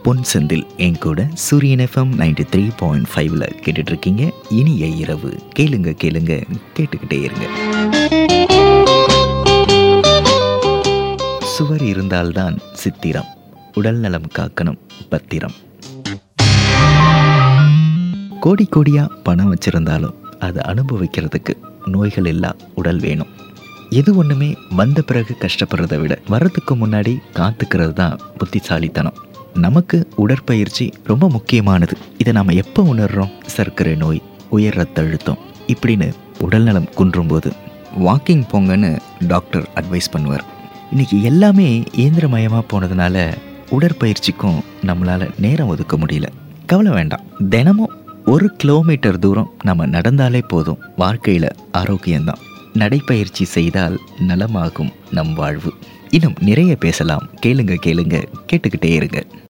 பொன் செந்தில் என் கூட சூரியன் எஃப்எம் நைன்டி த்ரீ பாயிண்ட் ஃபைவ்ல கேட்டுட்டு இருக்கீங்க இனிய இரவு கேளுங்க கேளுங்க கேட்டுக்கிட்டே இருங்க சுவர் இருந்தால்தான் சித்திரம் உடல் நலம் காக்கணும் பத்திரம் கோடி கோடியா பணம் வச்சிருந்தாலும் அதை அனுபவிக்கிறதுக்கு நோய்கள் இல்லா உடல் வேணும் எது ஒன்றுமே வந்த பிறகு கஷ்டப்படுறதை விட வர்றதுக்கு முன்னாடி காத்துக்கிறது தான் புத்திசாலித்தனம் நமக்கு உடற்பயிற்சி ரொம்ப முக்கியமானது இதை நாம் எப்போ உணர்றோம் சர்க்கரை நோய் உயர் ரத்த அழுத்தம் இப்படின்னு உடல்நலம் குன்றும்போது வாக்கிங் போங்கன்னு டாக்டர் அட்வைஸ் பண்ணுவார் இன்னைக்கு எல்லாமே இயந்திரமயமாக போனதுனால உடற்பயிற்சிக்கும் நம்மளால் நேரம் ஒதுக்க முடியல கவலை வேண்டாம் தினமும் ஒரு கிலோமீட்டர் தூரம் நம்ம நடந்தாலே போதும் வாழ்க்கையில் ஆரோக்கியம்தான் நடைப்பயிற்சி செய்தால் நலமாகும் நம் வாழ்வு இன்னும் நிறைய பேசலாம் கேளுங்க கேளுங்க கேட்டுக்கிட்டே இருங்க